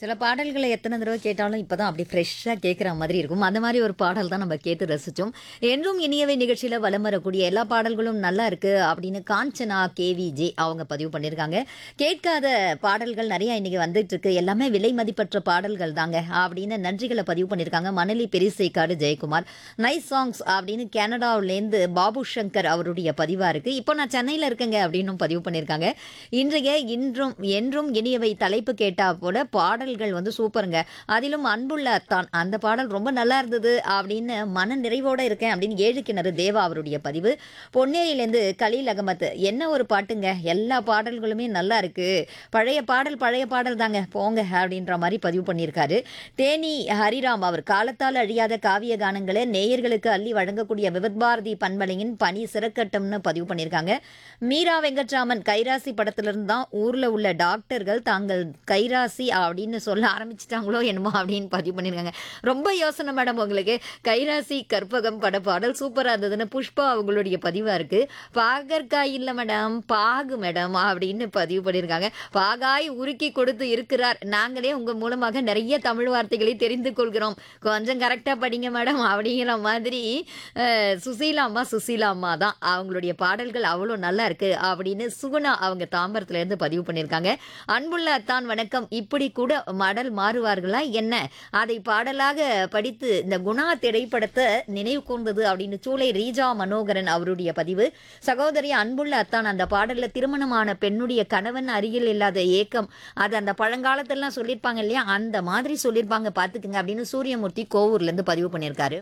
சில பாடல்களை எத்தனை தடவை கேட்டாலும் இப்பதான் அப்படி ஃப்ரெஷ்ஷாக கேட்குற மாதிரி இருக்கும் அந்த மாதிரி ஒரு பாடல் தான் நம்ம கேட்டு ரசிச்சோம் என்றும் இனியவை நிகழ்ச்சியில் வலம் வரக்கூடிய எல்லா பாடல்களும் நல்லா இருக்கு அப்படின்னு காஞ்சனா கேவிஜே அவங்க பதிவு பண்ணியிருக்காங்க கேட்காத பாடல்கள் நிறைய இன்னைக்கு வந்துட்டு இருக்கு எல்லாமே விலை மதிப்பற்ற பாடல்கள் தாங்க அப்படின்னு நன்றிகளை பதிவு பண்ணியிருக்காங்க மணலி பெரிசைக்காடு ஜெயக்குமார் நைஸ் சாங்ஸ் அப்படின்னு கனடாவிலேருந்து பாபு சங்கர் அவருடைய பதிவாக இருக்கு இப்போ நான் சென்னையில் இருக்கேங்க அப்படின்னும் பதிவு பண்ணியிருக்காங்க இன்றைய இன்றும் என்றும் இனியவை தலைப்பு கேட்டா போல பாடல்கள் வந்து சூப்பருங்க அதிலும் அன்புள்ள அத்தான் அந்த பாடல் ரொம்ப நல்லா இருந்தது அப்படின்னு மன நிறைவோட இருக்கேன் அப்படின்னு ஏழு கிணறு தேவா அவருடைய பதிவு பொன்னேரியிலேருந்து கலீல் அகமத் என்ன ஒரு பாட்டுங்க எல்லா பாடல்களுமே நல்லா இருக்கு பழைய பாடல் பழைய பாடல் தாங்க போங்க அப்படின்ற மாதிரி பதிவு பண்ணியிருக்காரு தேனி ஹரிராம் அவர் காலத்தால் அழியாத காவிய கானங்களை நேயர்களுக்கு அள்ளி வழங்கக்கூடிய விவத்பாரதி பண்பலையின் பணி சிறக்கட்டும்னு பதிவு பண்ணியிருக்காங்க மீரா வெங்கட்ராமன் கைராசி படத்திலிருந்து தான் ஊர்ல உள்ள டாக்டர்கள் தாங்கள் கைராசி அப்படின்னு சொல்ல ஆரம்பிச்சிட்டாங்களோ என்னமோ அப்படின்னு பதிவு பண்ணியிருக்காங்க ரொம்ப யோசனை மேடம் உங்களுக்கு கைராசி கற்பகம் பட பாடல் சூப்பராக இருந்ததுன்னு புஷ்பா அவங்களுடைய பதிவாக இருக்கு பாகற்காய் இல்லை மேடம் பாகு மேடம் அப்படின்னு பதிவு பண்ணியிருக்காங்க பாகாய் உருக்கி கொடுத்து இருக்கிறார் நாங்களே உங்க மூலமாக நிறைய தமிழ் வார்த்தைகளை தெரிந்து கொள்கிறோம் கொஞ்சம் கரெக்டாக படிங்க மேடம் அப்படிங்கிற மாதிரி அஹ், சுசீலா அம்மா சுசீலா அம்மா தான் அவங்களுடைய பாடல்கள் அவ்வளோ நல்லா இருக்கு அப்படின்னு சுகுணா அவங்க தாம்பரத்துல இருந்து பதிவு பண்ணியிருக்காங்க அன்புள்ள அத்தான் வணக்கம் இப்படி கூட மடல் மாறுவார்களா என்ன அதை பாடலாக படித்து இந்த குணா திரைப்படத்தை நினைவு கூர்ந்தது அப்படின்னு சூளை ரீஜா மனோகரன் அவருடைய பதிவு சகோதரி அன்புள்ள அத்தான் அந்த பாடல்ல திருமணமான பெண்ணுடைய கணவன் அருகில் இல்லாத ஏக்கம் அது அந்த பழங்காலத்திலாம் சொல்லியிருப்பாங்க இல்லையா அந்த மாதிரி சொல்லியிருப்பாங்க பார்த்துக்குங்க அப்படின்னு சூரியமூர்த்தி கோவூர்ல இருந்து பதிவு பண்ணியிருக்காரு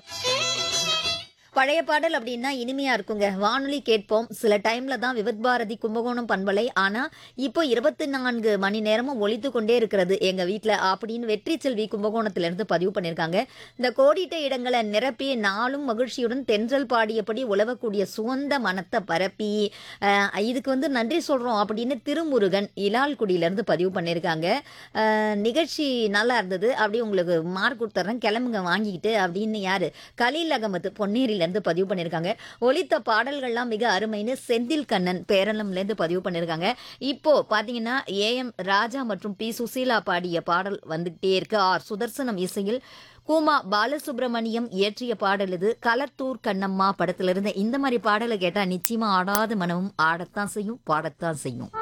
பழைய பாடல் அப்படின்னா இனிமையா இருக்குங்க வானொலி கேட்போம் சில டைம்ல தான் விவத் பாரதி கும்பகோணம் பண்பலை ஆனா இப்போ இருபத்தி நான்கு மணி நேரமும் ஒலித்து கொண்டே இருக்கிறது எங்க வீட்ல அப்படின்னு வெற்றி செல்வி கும்பகோணத்துல இருந்து பதிவு பண்ணியிருக்காங்க இந்த கோடிட்ட இடங்களை நிரப்பி நாளும் மகிழ்ச்சியுடன் தென்றல் பாடியபடி உழவக்கூடிய சுகந்த மனத்தை பரப்பி அஹ், இதுக்கு வந்து நன்றி சொல்றோம் அப்படின்னு திருமுருகன் இலால்குடியில இருந்து பதிவு பண்ணியிருக்காங்க அஹ், நிகழ்ச்சி நல்லா இருந்தது அப்படி உங்களுக்கு மார்க் கொடுத்துட்றேன் கிளம்புங்க வாங்கிக்கிட்டு அப்படின்னு யாரு கலீல் அகமது பொன்னேரியில இருந்து பதிவு பண்ணியிருக்காங்க ஒலித்த பாடல்கள்லாம் மிக அருமைன்னு செந்தில் கண்ணன் பேரளம்ல இருந்து பதிவு பண்ணியிருக்காங்க இப்போ பாத்தீங்கன்னா ஏஎம் ராஜா மற்றும் பி சுசீலா பாடிய பாடல் வந்துகிட்டே இருக்கு ஆர் சுதர்சனம் இசையில் கூமா பாலசுப்ரமணியம் இயற்றிய பாடல் இது களத்தூர் கண்ணம்மா படத்திலிருந்து இந்த மாதிரி பாடலை கேட்டா நிச்சயமா ஆடாத மனமும் ஆடத்தான் செய்யும் பாடத்தான் செய்யும்